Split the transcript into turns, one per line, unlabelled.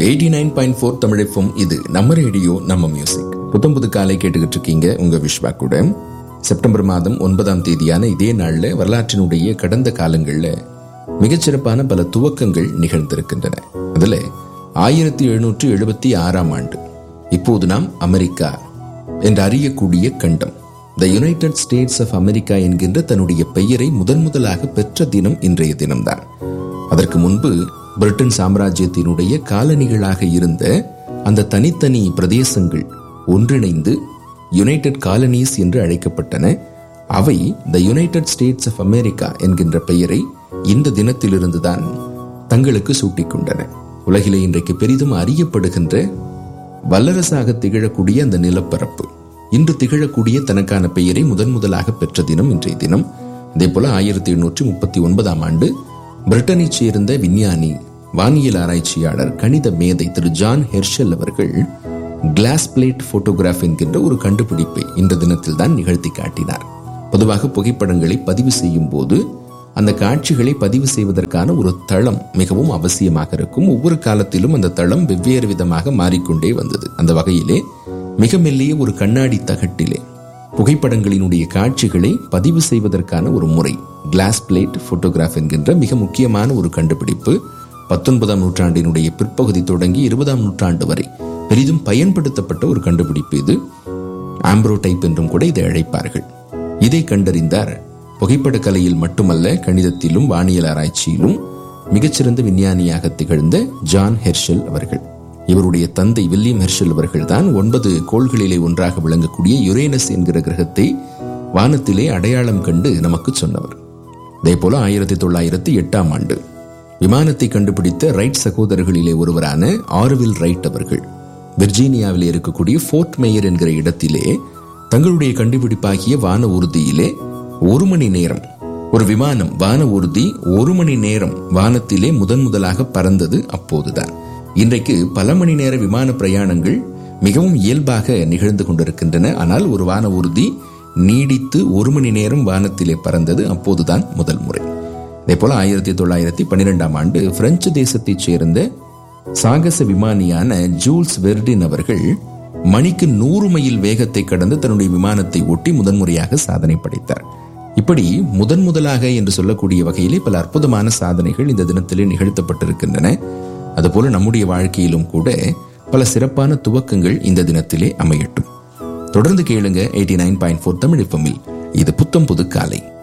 eighty nine point four தமிழப்பம் இது நம்ம ரேடியோ நம்ம மியூசிக் புத்தம் புது காலை கேட்டுக்கிட்டு இருக்கீங்க உங்க விஸ்வா கூட செப்டம்பர் மாதம் ஒன்பதாம் தேதியான இதே நாள்ல வரலாற்றினுடைய கடந்த காலங்கள்ல மிகச்சிறப்பான பல துவக்கங்கள் நிகழ்ந்திருக்கின்றன அதுல ஆயிரத்தி எழுநூற்று எழுபத்தி ஆறாம் ஆண்டு இப்போது நாம் அமெரிக்கா என்று அறியக்கூடிய கண்டம் the United States of America என்கின்ற தன்னுடைய பெயரை முதன் முதலாக பெற்ற தினம் இன்றைய தினம்தான் அதற்கு முன்பு பிரிட்டன் சாம்ராஜ்யத்தினுடைய காலனிகளாக இருந்த அந்த தனித்தனி பிரதேசங்கள் ஒன்றிணைந்து யுனைடெட் காலனிஸ் என்று அழைக்கப்பட்டன அவை the United States of America என்கின்ற பெயரை இந்த தினத்திலிருந்துதான் தங்களுக்கு சூட்டிக்கொண்டன உலகிலே இன்றைக்கு பெரிதும் அறியப்படுகின்ற வல்லரசாக திகழக்கூடிய அந்த நிலப்பரப்பு இன்று திகழக்கூடிய தனக்கான பெயரை முதன் முதலாக பெற்ற தினம் இன்றைய தினம் அதே போல ஆயிரத்தி எண்ணூற்றி முப்பத்தி ஒன்பதாம் ஆண்டு பிரிட்டனைச் சேர்ந்த விஞ்ஞானி வானியல் ஆராய்ச்சியாளர் கணித மேதை திரு ஜான் ஹெர்ஷல் அவர்கள் கிளாஸ் பிளேட் போட்டோகிராஃப் என்கின்ற ஒரு கண்டுபிடிப்பை இந்த தினத்தில் தான் நிகழ்த்தி காட்டினார் பொதுவாக புகைப்படங்களை பதிவு செய்யும் போது அந்த காட்சிகளை பதிவு செய்வதற்கான ஒரு தளம் மிகவும் அவசியமாக இருக்கும் ஒவ்வொரு காலத்திலும் அந்த தளம் வெவ்வேறு விதமாக மாறிக்கொண்டே வந்தது அந்த வகையிலே மிக மெல்லிய ஒரு கண்ணாடி தகட்டிலே புகைப்படங்களினுடைய காட்சிகளை பதிவு செய்வதற்கான ஒரு முறை கிளாஸ் பிளேட் போட்டோகிராஃப் என்கின்ற மிக முக்கியமான ஒரு கண்டுபிடிப்பு பத்தொன்பதாம் நூற்றாண்டினுடைய பிற்பகுதி தொடங்கி இருபதாம் நூற்றாண்டு வரை பெரிதும் பயன்படுத்தப்பட்ட ஒரு கண்டுபிடிப்பு இது ஆம்ப்ரோடைப் என்றும் கூட இதை அழைப்பார்கள் இதை கண்டறிந்தார் புகைப்பட கலையில் மட்டுமல்ல கணிதத்திலும் வானியல் ஆராய்ச்சியிலும் மிகச்சிறந்த விஞ்ஞானியாக திகழ்ந்த ஜான் ஹெர்ஷல் அவர்கள் இவருடைய தந்தை வில்லியம் ஹெர்ஷல் அவர்கள் தான் ஒன்பது கோள்களிலே ஒன்றாக விளங்கக்கூடிய யுரேனஸ் என்கிற கிரகத்தை வானத்திலே அடையாளம் கண்டு நமக்கு சொன்னவர் அதே போல ஆயிரத்தி தொள்ளாயிரத்தி எட்டாம் ஆண்டு விமானத்தை கண்டுபிடித்த ரைட் சகோதரர்களிலே ஒருவரான ஆர்வில் ரைட் அவர்கள் விர்ஜீனியாவில் இருக்கக்கூடிய ஃபோர்ட் மேயர் என்கிற இடத்திலே தங்களுடைய கண்டுபிடிப்பாகிய வான ஊர்தியிலே ஒரு மணி நேரம் ஒரு விமானம் வான ஊர்தி ஒரு மணி நேரம் வானத்திலே முதன் முதலாக பறந்தது அப்போதுதான் இன்றைக்கு பல மணி நேர விமான பிரயாணங்கள் மிகவும் இயல்பாக நிகழ்ந்து கொண்டிருக்கின்றன ஆனால் ஒரு வான ஊர்தி நீடித்து ஒரு மணி நேரம் வானத்திலே பறந்தது அப்போதுதான் முதல் முறை அதே போல ஆயிரத்தி தொள்ளாயிரத்தி பன்னிரெண்டாம் ஆண்டு பிரெஞ்சு தேசத்தைச் சேர்ந்த சாகச விமானியான ஜூல்ஸ் வெர்டின் அவர்கள் மணிக்கு நூறு மைல் வேகத்தை கடந்து தன்னுடைய விமானத்தை ஒட்டி முதன்முறையாக சாதனை படைத்தார் இப்படி முதன் முதலாக என்று சொல்லக்கூடிய வகையிலே பல அற்புதமான சாதனைகள் இந்த தினத்திலே நிகழ்த்தப்பட்டிருக்கின்றன அதுபோல நம்முடைய வாழ்க்கையிலும் கூட பல சிறப்பான துவக்கங்கள் இந்த தினத்திலே அமையட்டும் தொடர்ந்து கேளுங்க eighty nine point four Tamil இது புத்தம் புது காலை